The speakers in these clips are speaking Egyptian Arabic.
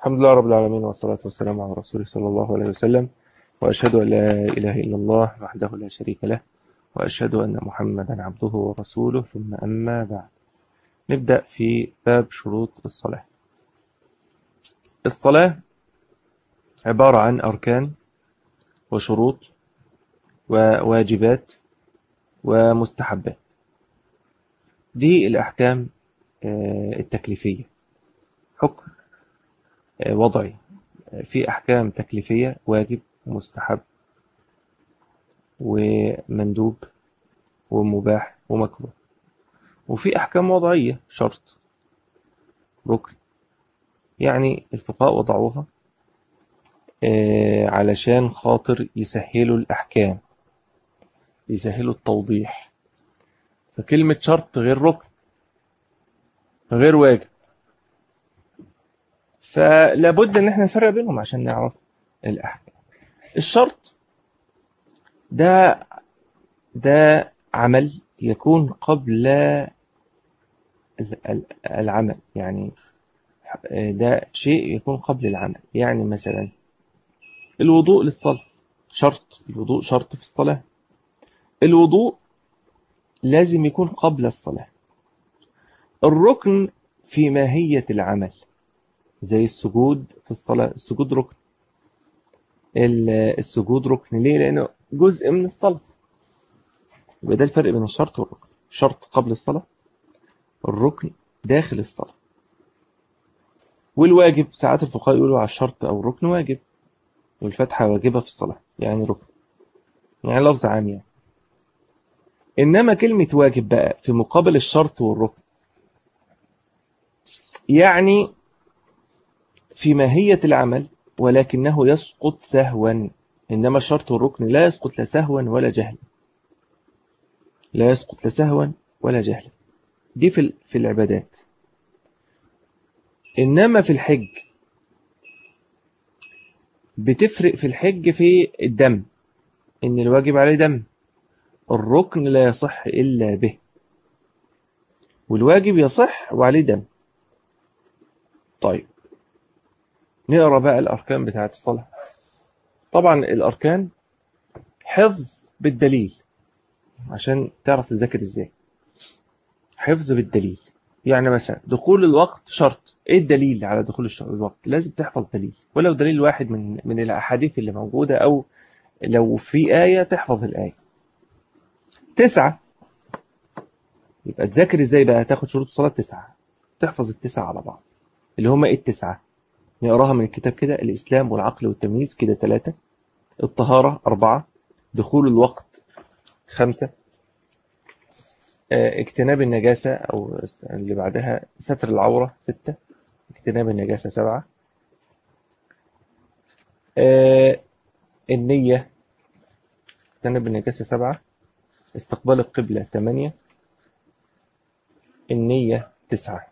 الحمد لله رب العالمين والصلاة والسلام على رسوله صلى الله عليه وسلم وأشهد أن لا إله إلا الله وحده لا شريك له وأشهد أن محمدا عبده ورسوله ثم أما بعد نبدأ في باب شروط الصلاة الصلاة عبارة عن أركان وشروط وواجبات ومستحبات دي الأحكام التكليفية حكم وضعي في أحكام تكليفية واجب ومستحب ومندوب ومباح ومكروه وفي أحكام وضعية شرط ركن يعني الفقهاء وضعوها علشان خاطر يسهلوا الأحكام يسهلوا التوضيح فكلمة شرط غير ركن غير واجب فلابد ان احنا نفرق بينهم عشان نعرف الاحكام الشرط ده ده عمل يكون قبل العمل يعني ده شيء يكون قبل العمل يعني مثلا الوضوء للصلاة شرط الوضوء شرط في الصلاة الوضوء لازم يكون قبل الصلاة الركن في ماهية العمل زي السجود في الصلاة السجود ركن السجود ركن ليه لأنه جزء من الصلاة يبقى ده الفرق بين الشرط والركن الشرط قبل الصلاة الركن داخل الصلاة والواجب ساعات الفقهاء يقولوا على الشرط أو الركن واجب والفتحة واجبة في الصلاة يعني ركن يعني لفظ عام يعني إنما كلمة واجب بقى في مقابل الشرط والركن يعني في ماهية العمل ولكنه يسقط سهوا إنما الشرط والركن لا يسقط لا سهوا ولا جهلا لا يسقط لا سهوا ولا جهلا دي في في العبادات إنما في الحج بتفرق في الحج في الدم إن الواجب عليه دم الركن لا يصح إلا به والواجب يصح وعليه دم طيب نقرا بقى الاركان بتاعه الصلاه طبعا الاركان حفظ بالدليل عشان تعرف تذاكر ازاي حفظ بالدليل يعني مثلا دخول الوقت شرط ايه الدليل على دخول الوقت لازم تحفظ دليل ولو دليل واحد من من الاحاديث اللي موجوده او لو في ايه تحفظ الايه تسعة يبقى تذاكر ازاي بقى تاخد شروط الصلاه تسعة تحفظ التسعة على بعض اللي هم ايه التسعة نقراها من الكتاب كده الإسلام والعقل والتمييز كده ثلاثة الطهارة أربعة دخول الوقت خمسة اجتناب النجاسة أو اللي بعدها ستر العورة ستة اجتناب النجاسة سبعة النية اجتناب النجاسة سبعة استقبال القبلة ثمانية النية تسعة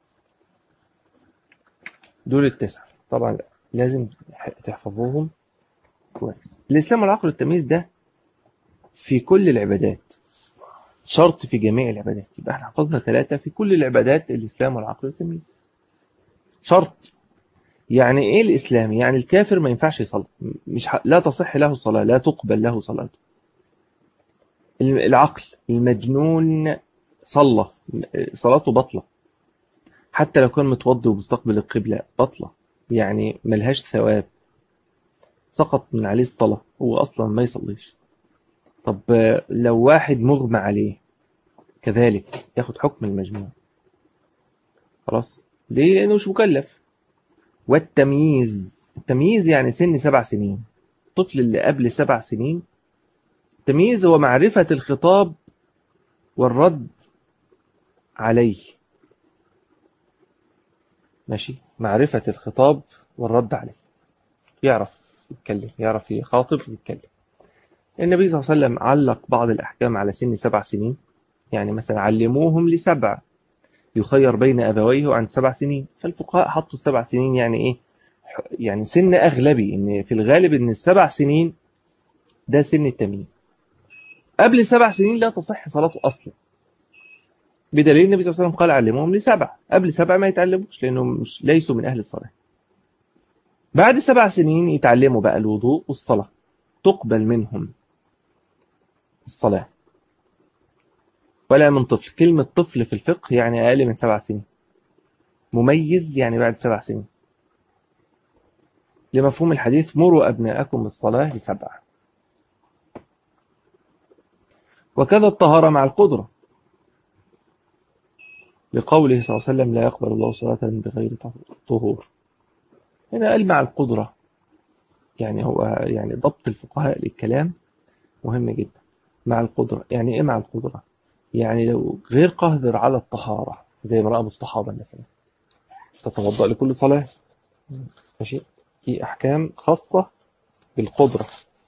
دول التسعة طبعا لازم تحفظوهم كويس الإسلام والعقل والتمييز ده في كل العبادات شرط في جميع العبادات يبقى احنا حفظنا ثلاثة في كل العبادات الإسلام والعقل والتمييز شرط يعني ايه الإسلام يعني الكافر ما ينفعش يصلي مش ح... لا تصح له الصلاة لا تقبل له صلاته العقل المجنون صلى صلاته بطلة حتى لو كان متوضي ومستقبل القبلة بطلة يعني ملهاش ثواب سقط من عليه الصلاة هو أصلا ما يصليش طب لو واحد مغمى عليه كذلك ياخد حكم المجنون خلاص ليه لأنه مش مكلف والتمييز التمييز يعني سن سبع سنين الطفل اللي قبل سبع سنين التمييز هو معرفة الخطاب والرد عليه ماشي معرفة الخطاب والرد عليه يعرف يتكلم يعرف يخاطب ويتكلم النبي صلى الله عليه وسلم علق بعض الأحكام على سن سبع سنين يعني مثلا علموهم لسبع يخير بين أبويه عن سبع سنين فالفقهاء حطوا سبع سنين يعني إيه يعني سن أغلبي إن في الغالب إن السبع سنين ده سن التمييز قبل سبع سنين لا تصح صلاته أصلا بدليل النبي صلى الله عليه وسلم قال علموهم لسبع قبل سبع ما يتعلموش لأنهم مش ليسوا من أهل الصلاة بعد سبع سنين يتعلموا بقى الوضوء والصلاة تقبل منهم الصلاة ولا من طفل كلمة طفل في الفقه يعني أقل من سبع سنين مميز يعني بعد سبع سنين لمفهوم الحديث مروا أبناءكم بالصلاة لسبعة وكذا الطهارة مع القدرة لقوله صلى الله عليه وسلم لا يقبل الله صلاة بغير طهور هنا قال مع القدرة يعني هو يعني ضبط الفقهاء للكلام مهم جدا مع القدرة يعني ايه مع القدرة يعني لو غير قادر على الطهارة زي امرأة مستحاضة مثلا تتوضأ لكل صلاة ماشي في أحكام خاصة بالقدرة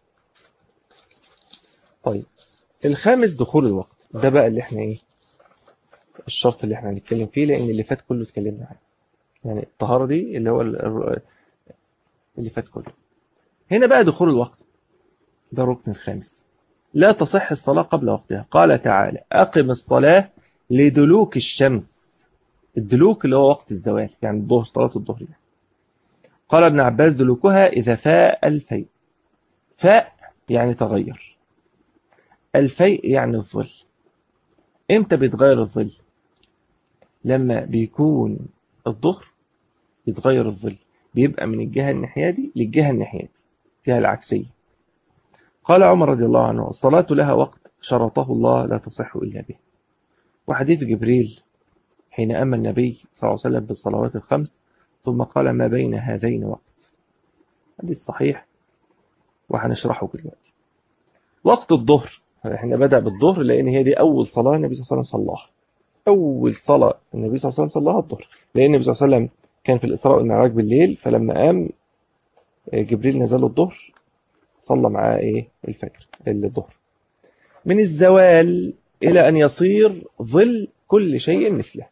طيب الخامس دخول الوقت ده بقى اللي احنا ايه الشرط اللي احنا هنتكلم فيه لان اللي فات كله اتكلمنا عنه يعني الطهارة دي اللي هو اللي فات كله هنا بقى دخول الوقت ده الركن الخامس لا تصح الصلاة قبل وقتها قال تعالى أقم الصلاة لدلوك الشمس الدلوك اللي هو وقت الزوال يعني الظهر صلاة الظهر يعني. قال ابن عباس دلوكها إذا فاء الفيء فاء يعني تغير الفيء يعني الظل امتى بيتغير الظل لما بيكون الظهر يتغير الظل بيبقى من الجهة الناحية دي للجهة الناحية دي فيها العكسية قال عمر رضي الله عنه الصلاة لها وقت شرطه الله لا تصح إلا به وحديث جبريل حين أما النبي صلى الله عليه وسلم بالصلوات الخمس ثم قال ما بين هذين وقت حديث صحيح وهنشرحه دلوقتي وقت الظهر احنا بدأ بالظهر لأن هي دي أول صلاة النبي صلى الله عليه وسلم صلاها أول صلاة النبي صلى الله عليه وسلم صلاها الظهر لأن النبي صلى الله عليه وسلم كان في الإسراء والمعراج بالليل فلما قام جبريل نزل الظهر صلى معاه إيه الفجر الظهر من الزوال إلى أن يصير ظل كل شيء مثله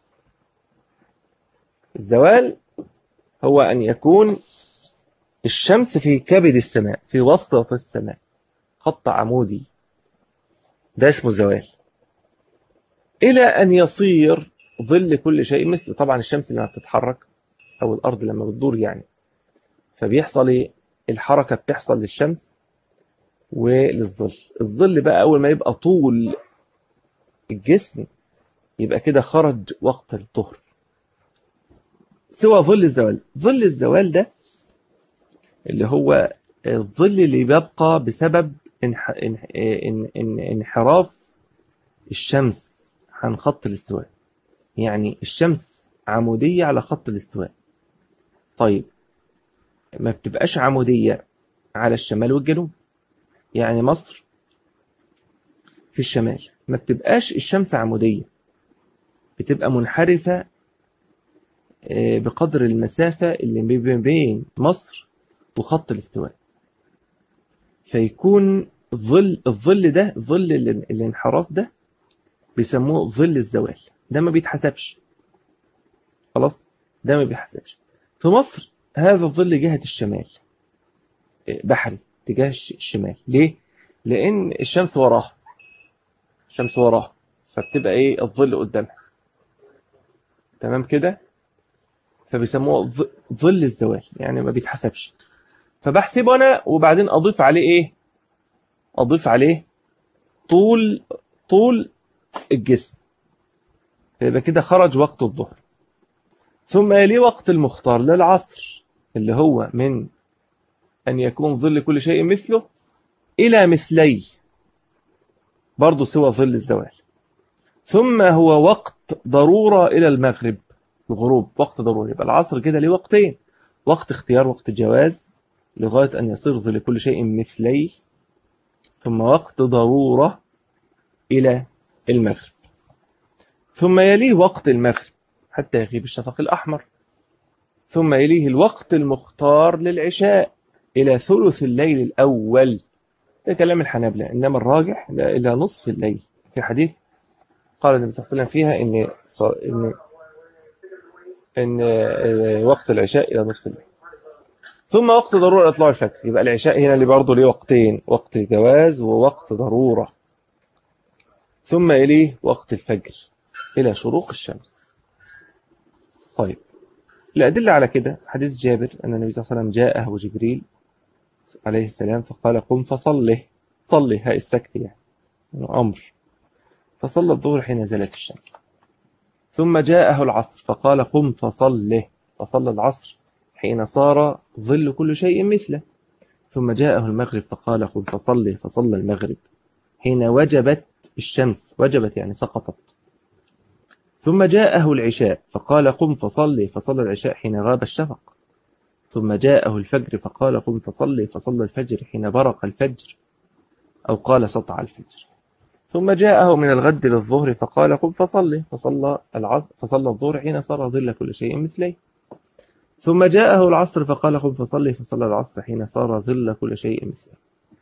الزوال هو أن يكون الشمس في كبد السماء في وسط السماء خط عمودي ده اسمه زوال إلى أن يصير ظل كل شيء مثل طبعا الشمس لما بتتحرك أو الأرض لما بتدور يعني فبيحصل إيه الحركة بتحصل للشمس وللظل الظل بقى أول ما يبقى طول الجسم يبقى كده خرج وقت الظهر سوى ظل الزوال ظل الزوال ده اللي هو الظل اللي بيبقى بسبب انحراف الشمس عن خط الاستواء يعني الشمس عمودية على خط الاستواء طيب ما بتبقاش عمودية على الشمال والجنوب يعني مصر في الشمال ما بتبقاش الشمس عمودية بتبقى منحرفة بقدر المسافة اللي بين مصر وخط الاستواء فيكون ظل الظل ده ظل الانحراف ده بيسموه ظل الزوال ده ما بيتحسبش خلاص ده ما بيتحسبش في مصر هذا الظل جهة الشمال بحري اتجاه الشمال ليه لان الشمس وراها الشمس وراها فبتبقى ايه الظل قدامها تمام كده فبيسموه ظل الزوال يعني ما بيتحسبش فبحسبه انا وبعدين اضيف عليه ايه اضيف عليه طول طول الجسم فيبقى كده خرج وقت الظهر ثم يلي وقت المختار للعصر اللي هو من أن يكون ظل كل شيء مثله إلى مثلي برضه سوى ظل الزوال ثم هو وقت ضرورة إلى المغرب الغروب وقت ضروري يبقى العصر كده ليه وقتين وقت اختيار وقت جواز لغاية أن يصير ظل كل شيء مثلي ثم وقت ضرورة إلى المغرب ثم يليه وقت المغرب حتى يغيب الشفق الأحمر ثم يليه الوقت المختار للعشاء إلى ثلث الليل الأول ده كلام الحنابلة إنما الراجح إلى نصف الليل في حديث قال النبي صلى الله عليه وسلم فيها إن إن إن وقت العشاء إلى نصف الليل ثم وقت ضرورة إطلاع الفجر يبقى العشاء هنا اللي برضه ليه وقتين وقت جواز ووقت ضرورة ثم إليه وقت الفجر إلى شروق الشمس طيب الأدلة على كده حديث جابر أن النبي صلى الله عليه وسلم جاءه جبريل عليه السلام فقال قم فصله صلي هاي السكت يعني أمر فصلى الظهر حين زالت الشمس ثم جاءه العصر فقال قم فصله فصلى العصر حين صار ظل كل شيء مثله ثم جاءه المغرب فقال قم فصله فصلى المغرب حين وجبت الشمس وجبت يعني سقطت ثم جاءه العشاء فقال قم فصلي فصلى العشاء حين غاب الشفق ثم جاءه الفجر فقال قم فصلي فصلى الفجر حين برق الفجر أو قال سطع الفجر ثم جاءه من الغد للظهر فقال قم فصلي فصلى العصر فصلى الظهر حين صار ظل كل شيء مثلي ثم جاءه العصر فقال قم فصلي فصلى العصر حين صار ظل كل شيء مثله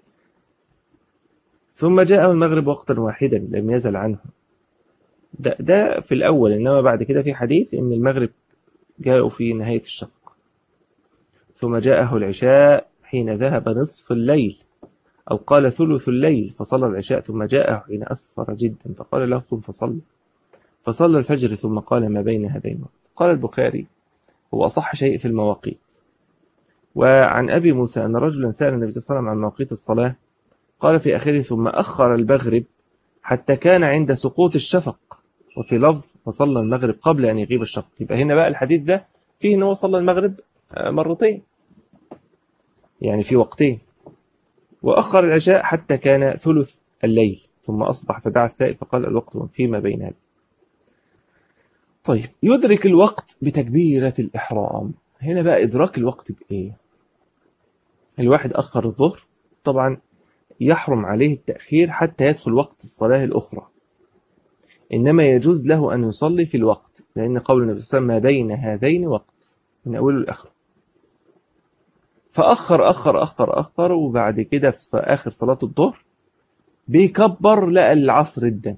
ثم جاءه المغرب وقتا واحدا لم يزل عنه ده, ده في الأول إنما بعد كده في حديث إن المغرب جاءوا في نهاية الشفق ثم جاءه العشاء حين ذهب نصف الليل أو قال ثلث الليل فصلى العشاء ثم جاءه حين أسفر جدا فقال له قم فصلي فصلى الفجر ثم قال ما بين هذين قال البخاري هو أصح شيء في المواقيت وعن أبي موسى أن رجلا سأل النبي صلى الله عليه وسلم عن مواقيت الصلاة قال في آخره ثم أخر المغرب حتى كان عند سقوط الشفق وفي لفظ فصلى المغرب قبل أن يغيب الشفق يبقى هنا بقى الحديث ده فيه أنه صلى المغرب مرتين يعني في وقتين وأخر العشاء حتى كان ثلث الليل ثم أصبح فدعا السائل فقال الوقت فيما بين هذا طيب يدرك الوقت بتكبيرة الإحرام هنا بقى إدراك الوقت بإيه الواحد أخر الظهر طبعا يحرم عليه التأخير حتى يدخل وقت الصلاة الأخرى إنما يجوز له أن يصلي في الوقت لأن قول النبي صلى الله عليه وسلم ما بين هذين وقت من أوله لآخره فأخر أخر أخر أخر وبعد كده في آخر صلاة الظهر بيكبر لقى العصر الدم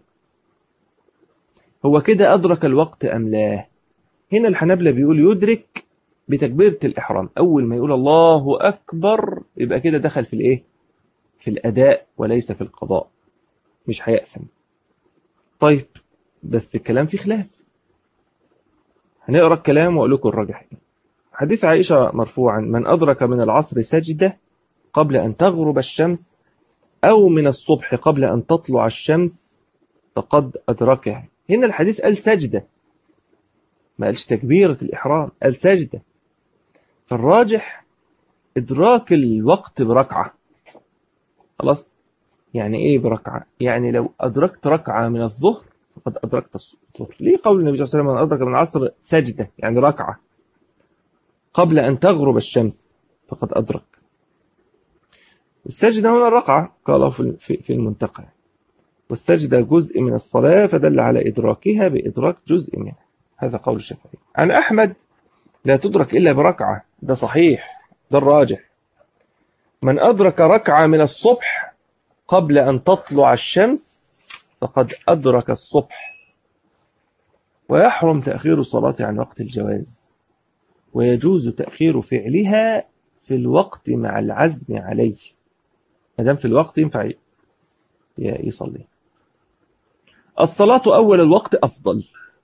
هو كده أدرك الوقت أم لا هنا الحنابلة بيقول يدرك بتكبيرة الإحرام أول ما يقول الله أكبر يبقى كده دخل في الإيه في الأداء وليس في القضاء مش هيأثم طيب بس الكلام فيه خلاف هنقرأ الكلام وأقول لكم الراجح حديث عائشة مرفوعا من أدرك من العصر سجدة قبل أن تغرب الشمس أو من الصبح قبل أن تطلع الشمس فقد أدركها هنا الحديث قال سجدة ما قالش تكبيرة الإحرام قال سجدة فالراجح إدراك الوقت بركعة خلاص يعني إيه بركعة يعني لو أدركت ركعة من الظهر فقد أدركت الظهر ليه قول النبي صلى الله عليه وسلم من أدرك من العصر سجدة يعني ركعة قبل أن تغرب الشمس فقد أدرك السجدة هنا الرقعة قاله في المنتقى والسجدة جزء من الصلاة فدل على إدراكها بإدراك جزء منها هذا قول الشافعي عن أحمد لا تدرك إلا بركعة ده صحيح ده الراجح من أدرك ركعة من الصبح قبل أن تطلع الشمس فقد أدرك الصبح ويحرم تأخير الصلاة عن وقت الجواز ويجوز تأخير فعلها في الوقت مع العزم عليه ما دام في الوقت ينفع يصلي الصلاة أول الوقت أفضل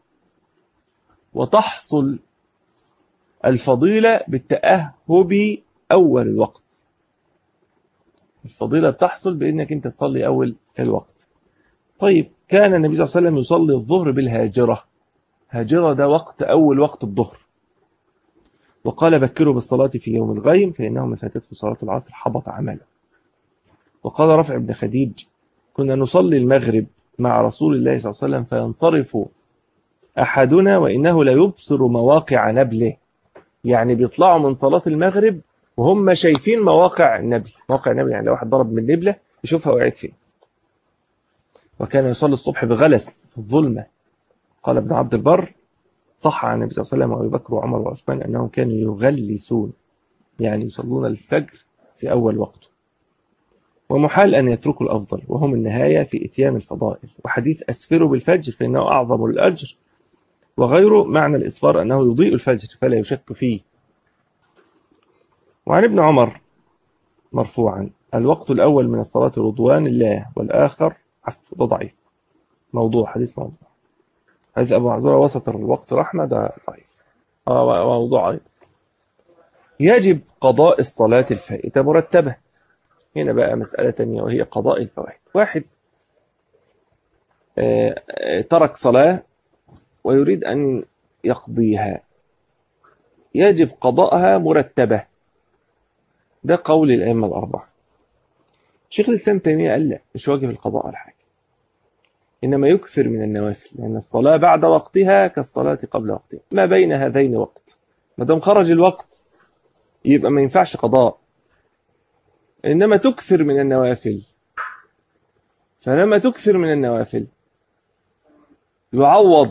وتحصل الفضيلة بالتأهب أول الوقت الفضيلة بتحصل بأنك أنت تصلي أول الوقت طيب كان النبي صلى الله عليه وسلم يصلي الظهر بالهاجرة هاجرة ده وقت أول وقت الظهر وقال بكروا بالصلاة في يوم الغيم فإنه من فاتته صلاة العصر حبط عمله وقال رفع بن خديج كنا نصلي المغرب مع رسول الله صلى الله عليه وسلم فينصرف أحدنا وإنه لا يبصر مواقع نبله يعني بيطلعوا من صلاة المغرب وهم شايفين مواقع النبل مواقع النبل يعني لو واحد ضرب من نبلة يشوفها وقعت فين وكان يصلي الصبح بغلس في الظلمة قال ابن عبد البر صح عن النبي صلى الله عليه وسلم وابي بكر وعمر وعثمان انهم كانوا يغلسون يعني يصلون الفجر في اول وقته ومحال أن يتركوا الأفضل وهم النهاية في إتيان الفضائل وحديث أسفروا بالفجر فإنه أعظم الأجر وغيره معنى الإسفار أنه يضيء الفجر فلا يشك فيه وعن ابن عمر مرفوعا الوقت الأول من الصلاة رضوان الله والآخر عفو ده ضعيف موضوع حديث موضوع حديث أبو معزورة وسط الوقت رحمة ده ضعيف آه موضوع أيضا يجب قضاء الصلاة الفائتة مرتبة هنا بقى مسألة تانية وهي قضاء الفوائد واحد آه، آه، ترك صلاة ويريد أن يقضيها يجب قضاءها مرتبة ده قول الأئمة الأربعة شيخ الإسلام تيمية قال لا مش واجب القضاء على حاجة إنما يكثر من النوافل لأن الصلاة بعد وقتها كالصلاة قبل وقتها ما بين هذين وقت ما دام خرج الوقت يبقى ما ينفعش قضاء إنما تكثر من النوافل فلما تكثر من النوافل يعوض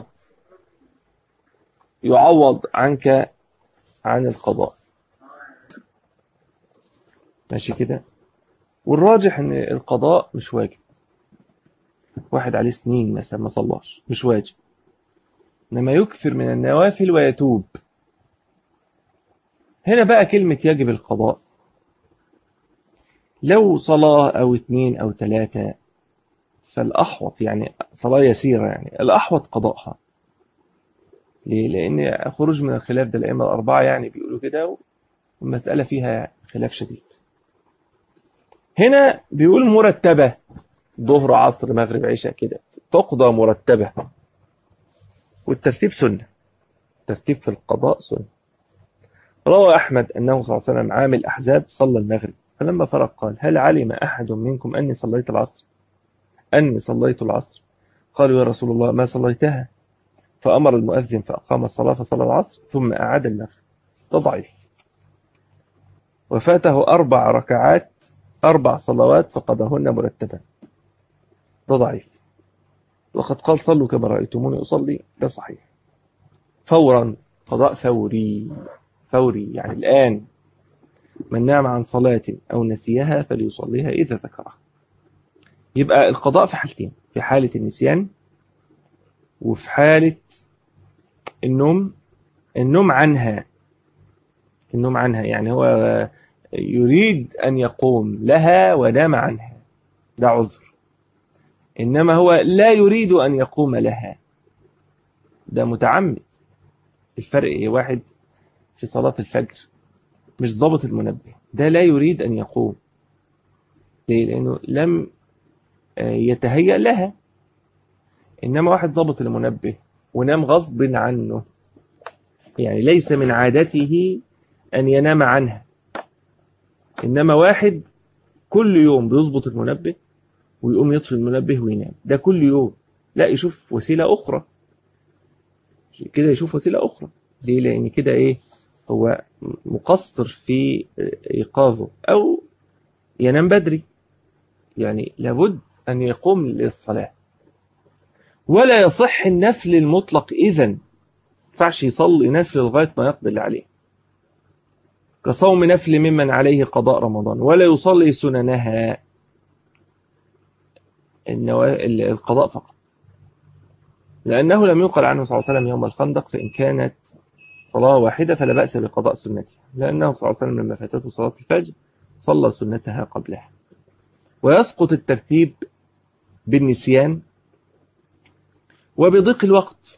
يعوض عنك عن القضاء ماشي كده والراجح ان القضاء مش واجب واحد عليه سنين مثلا ما صلاش مش واجب انما يكثر من النوافل ويتوب هنا بقى كلمة يجب القضاء لو صلاة أو اثنين أو ثلاثة فالأحوط يعني صلاة يسيرة يعني الأحوط قضاءها ليه؟ لأن خروج من الخلاف ده الأئمة الأربعة يعني بيقولوا كده والمسألة فيها خلاف شديد هنا بيقول مرتبة ظهر عصر مغرب عشاء كده تقضى مرتبة والترتيب سنة الترتيب في القضاء سنة روى أحمد أنه صلى الله عليه وسلم عام الأحزاب صلى المغرب فلما فرق قال هل علم أحد منكم أني صليت العصر أني صليت العصر قالوا يا رسول الله ما صليتها فأمر المؤذن فأقام الصلاة فصلى العصر ثم أعاد المغرب ده ضعيف وفاته أربع ركعات أربع صلوات فقضاهن مرتبا ده ضعيف وقد قال صلوا كما رأيتموني أصلي ده صحيح فورا قضاء فوري فوري يعني الآن من نام عن صلاة أو نسيها فليصليها إذا ذكرها يبقى القضاء في حالتين في حالة النسيان وفي حالة النوم النوم عنها النوم عنها يعني هو يريد أن يقوم لها ونام عنها ده عذر إنما هو لا يريد أن يقوم لها ده متعمد الفرق إيه واحد في صلاة الفجر مش ضابط المنبه ده لا يريد أن يقوم ليه؟ لأنه لم يتهيأ لها إنما واحد ضابط المنبه ونام غصب عنه يعني ليس من عادته أن ينام عنها إنما واحد كل يوم بيظبط المنبه ويقوم يطفي المنبه وينام ده كل يوم لا يشوف وسيلة أخرى كده يشوف وسيلة أخرى ليه لأن كده إيه هو مقصر في إيقاظه أو ينام بدري يعني لابد أن يقوم للصلاة ولا يصح النفل المطلق إذن ينفعش يصلي نفل لغاية ما يقضي اللي عليه كصوم نفل ممن عليه قضاء رمضان ولا يصلي سننها القضاء فقط لأنه لم يقل عنه صلى الله عليه وسلم يوم الخندق فإن كانت صلاة واحدة فلا بأس بقضاء سنتها لأنه صلى الله عليه وسلم لما فاتته صلاة الفجر صلى سنتها قبلها ويسقط الترتيب بالنسيان وبضيق الوقت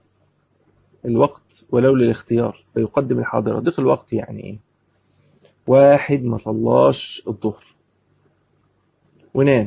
الوقت ولو للاختيار فيقدم الحاضرة ضيق الوقت يعني ايه واحد ما صلاش الظهر ونام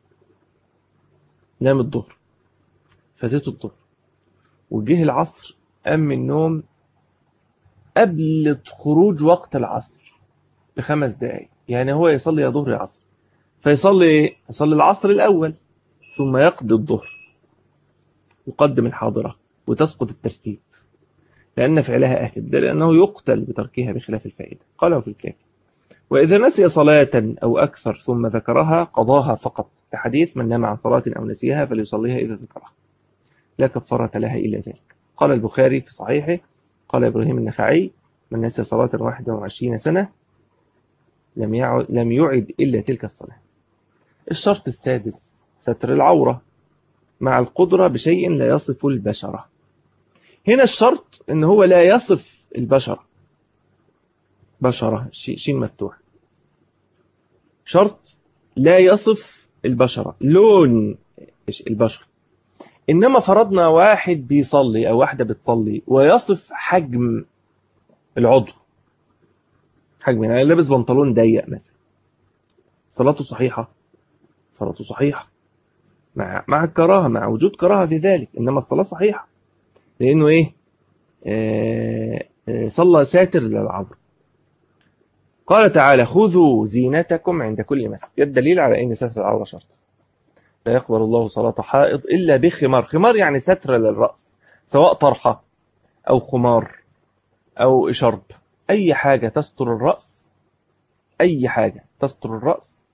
نام الظهر فاتته الظهر وجه العصر قام من النوم قبل خروج وقت العصر بخمس دقايق يعني هو يصلي يا ظهر يا عصر فيصلي ايه؟ يصلي العصر الأول ثم يقضي الظهر يقدم الحاضرة وتسقط الترتيب لأن فعلها آكد لأنه يقتل بتركها بخلاف الفائدة قاله في الكافي وإذا نسي صلاة أو أكثر ثم ذكرها قضاها فقط كحديث من نام عن صلاة أو نسيها فليصليها إذا ذكرها لا كفارة لها إلا ذلك قال البخاري في صحيحه قال إبراهيم النخعي من نسي صلاة واحدة وعشرين سنة لم يعد, لم يعد إلا تلك الصلاة الشرط السادس ستر العورة مع القدرة بشيء لا يصف البشرة هنا الشرط ان هو لا يصف البشرة بشرة شين مفتوح شرط لا يصف البشرة لون البشرة إنما فرضنا واحد بيصلي أو واحدة بتصلي ويصف حجم العضو حجم يعني لابس بنطلون ضيق مثلا صلاته صحيحة صلاته صحيحة مع مع الكراهة مع وجود كراهة في ذلك إنما الصلاة صحيحة لأنه إيه آه آه صلى ساتر للعبر قال تعالى خذوا زينتكم عند كل مسجد الدليل على أن ستر العورة شرط لا يقبل الله صلاة حائض إلا بخمار خمار يعني ستر للرأس سواء طرحة أو خمار أو إشرب أي حاجة تستر الرأس أي حاجة تستر الرأس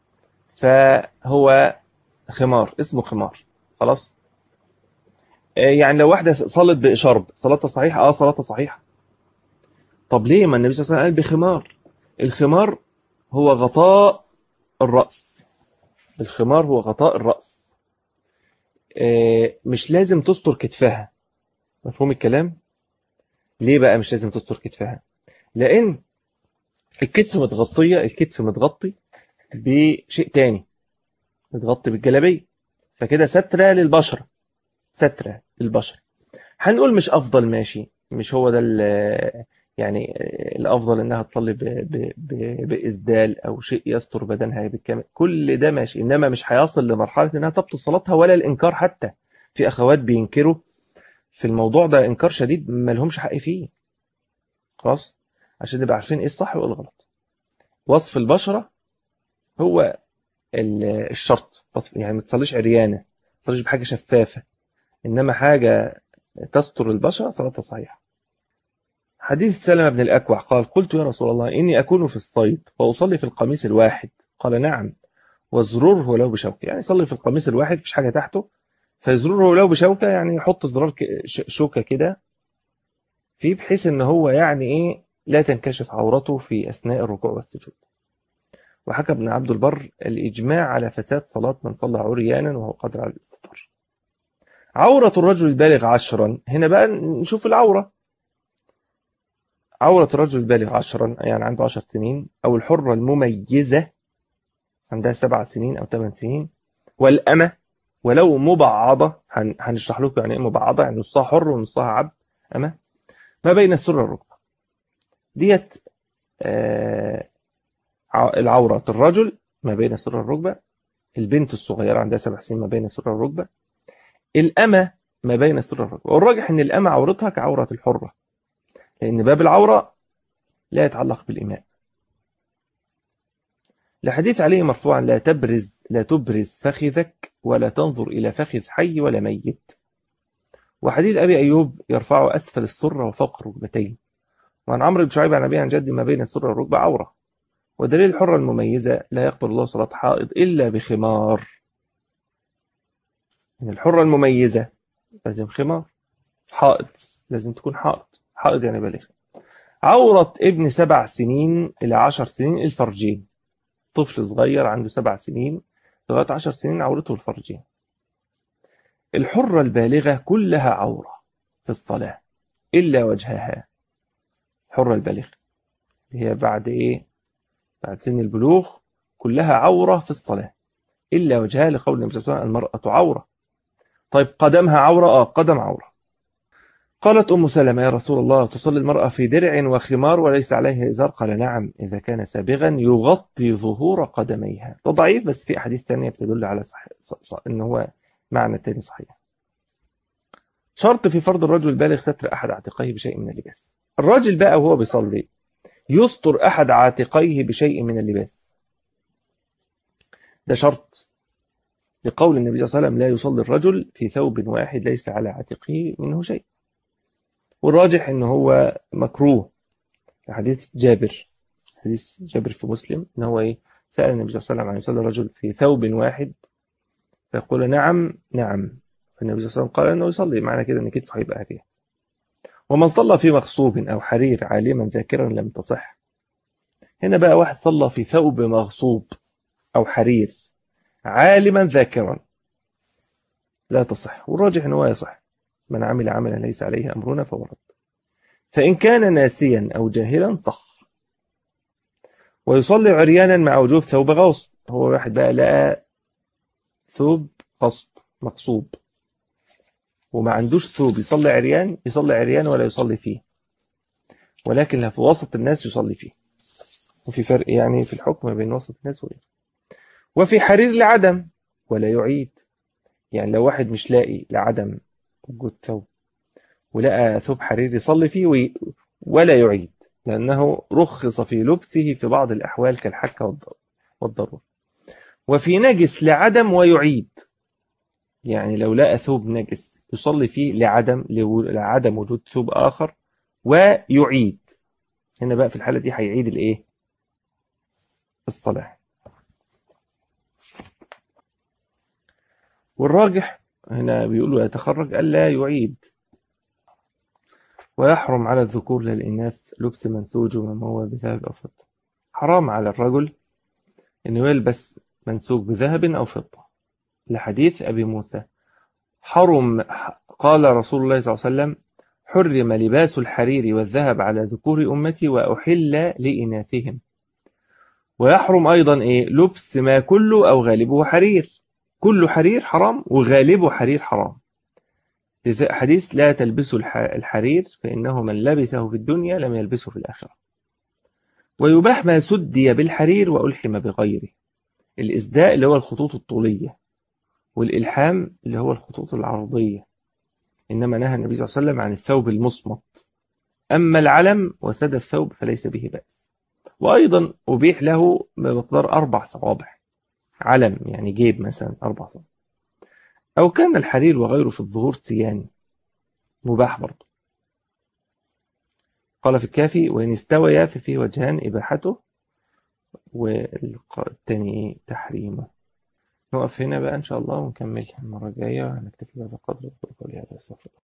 فهو خمار اسمه خمار خلاص يعني لو واحدة صلت بإشرب صلاتها صحيحة اه صلاتها صحيحة طب ليه ما النبي صلى الله عليه وسلم قال بخمار الخمار هو غطاء الرأس الخمار هو غطاء الرأس مش لازم تستر كتفها مفهوم الكلام ليه بقى مش لازم تستر كتفها لأن الكتف متغطية الكتف متغطي بشيء تاني متغطي بالجلابية فكده سترة للبشرة سترة للبشرة هنقول مش أفضل ماشي مش هو ده يعني الأفضل إنها تصلي ب ب ب بإسدال أو شيء يستر بدنها بالكامل كل ده ماشي إنما مش هيصل لمرحلة إنها تبطل صلاتها ولا الإنكار حتى في أخوات بينكروا في الموضوع ده إنكار شديد ما لهمش حق فيه خلاص عشان نبقى عارفين إيه الصح وإيه الغلط وصف البشرة هو الشرط وصف يعني ما تصليش عريانة ما تصليش بحاجة شفافة إنما حاجة تستر البشرة صلاتها صحيحة حديث سلمة بن الأكوع قال قلت يا رسول الله إني أكون في الصيد وأصلي في القميص الواحد قال نعم وزرره لو بشوكة يعني يصلي في القميص الواحد مفيش حاجة تحته فيزرره لو بشوكة يعني يحط زرار شوكة كده فيه بحيث ان هو يعني ايه لا تنكشف عورته في اثناء الركوع والسجود وحكى ابن عبد البر الاجماع على فساد صلاة من صلى عريانا وهو قادر على الاستطار عورة الرجل البالغ عشرا هنا بقى نشوف العورة عورة الرجل البالغ عشرا يعني عنده عشر سنين أو الحرة المميزة عندها سبع سنين أو ثمان سنين والأمة ولو مبعضة هنشرح لكم يعني ايه مبعضة يعني نصها حر ونصها عبد أمة ما بين السرة والركبة ديت آه العورة الرجل ما بين السرة والركبة البنت الصغيرة عندها سبع سنين ما بين السرة والركبة الأمة ما بين السرة والركبة والراجح أن الأمة عورتها كعورة الحرة لأن باب العورة لا يتعلق بالإماء لحديث عليه مرفوعا لا تبرز لا تبرز فخذك ولا تنظر إلى فخذ حي ولا ميت وحديث أبي أيوب يرفعه أسفل السرة وفوق الركبتين وعن عمرو بن شعيب عن أبي عن جدي ما بين السرة والركبة عورة ودليل الحرة المميزة لا يقبل الله صلاة حائض إلا بخمار من الحرة المميزة لازم خمار حائض لازم تكون حائض حائض يعني بالغ عورة ابن سبع سنين إلى عشر سنين الفرجين طفل صغير عنده سبع سنين لغاية عشر سنين عورته الفرجين الحرة البالغة كلها عورة في الصلاة إلا وجهها الحرة البالغة هي بعد إيه بعد سن البلوغ كلها عورة في الصلاة إلا وجهها لقول النبي صلى الله عليه وسلم المرأة عورة طيب قدمها عورة آه قدم عورة قالت أم سلمة يا رسول الله تصلي المرأة في درع وخمار وليس عليها إزار قال نعم إذا كان سابغا يغطي ظهور قدميها ده ضعيف بس في أحاديث ثانية بتدل على صحيح صح إن هو معنى تاني صحيح شرط في فرض الرجل البالغ ستر أحد عاتقيه بشيء من اللباس الراجل بقى وهو بيصلي يستر أحد عاتقيه بشيء من اللباس ده شرط لقول النبي صلى الله عليه وسلم لا يصلي الرجل في ثوب واحد ليس على عاتقه منه شيء والراجح ان هو مكروه حديث جابر حديث جابر في مسلم ان هو ايه سأل النبي صلى الله عليه وسلم عن يصلي الرجل في ثوب واحد فيقول نعم نعم فالنبي صلى الله عليه وسلم قال انه يصلي معنى كده ان كتفه هيبقى فيها ومن صلى في مغصوب او حرير عالما ذاكرا لم تصح هنا بقى واحد صلى في ثوب مغصوب او حرير عالما ذاكرا لا تصح والراجح ان هو يصح من عمل عملا ليس عليه أمرنا فهو رد فإن كان ناسيا أو جاهلا صح ويصلي عريانا مع وجوب ثوب غصب هو واحد بقى لقى ثوب غصب مقصوب وما عندوش ثوب يصلي عريان يصلي عريان ولا يصلي فيه ولكن في وسط الناس يصلي فيه وفي فرق يعني في الحكم بين وسط الناس وغيره وفي حرير لعدم ولا يعيد يعني لو واحد مش لاقي لعدم وجود ثوب ولقى ثوب حرير يصلي فيه ولا يعيد لأنه رخص في لبسه في بعض الأحوال كالحكة والضرورة وفي نجس لعدم ويعيد يعني لو لقى ثوب نجس يصلي فيه لعدم لعدم وجود ثوب آخر ويعيد هنا بقى في الحالة دي هيعيد الايه الصلاة والراجح هنا بيقولوا يتخرج ألا يعيد ويحرم على الذكور للإناث لبس منسوج وما هو بذهب أو فضة حرام على الرجل أنه يلبس منسوج بذهب أو فضة لحديث أبي موسى حرم قال رسول الله صلى الله عليه وسلم حرم لباس الحرير والذهب على ذكور أمتي وأحل لإناثهم ويحرم أيضا إيه لبس ما كله أو غالبه حرير كل حرير حرام وغالبه حرير حرام حديث لا تلبسوا الحرير فإنه من لبسه في الدنيا لم يلبسه في الآخرة ويباح ما سدي بالحرير وألحم بغيره الإسداء اللي هو الخطوط الطولية والإلحام اللي هو الخطوط العرضية إنما نهى النبي صلى الله عليه وسلم عن الثوب المصمت أما العلم وسد الثوب فليس به بأس وأيضا أبيح له بمقدار أربع صوابع علم يعني جيب مثلا أربع صوابع أو كان الحرير وغيره في الظهور سيان مباح برضه قال في الكافي وإن استويا ففيه وجهان إباحته والتاني تحريمه نقف هنا بقى إن شاء الله ونكمل المرة الجاية وهنكتفي بهذا القدر وقولي هذا استغفر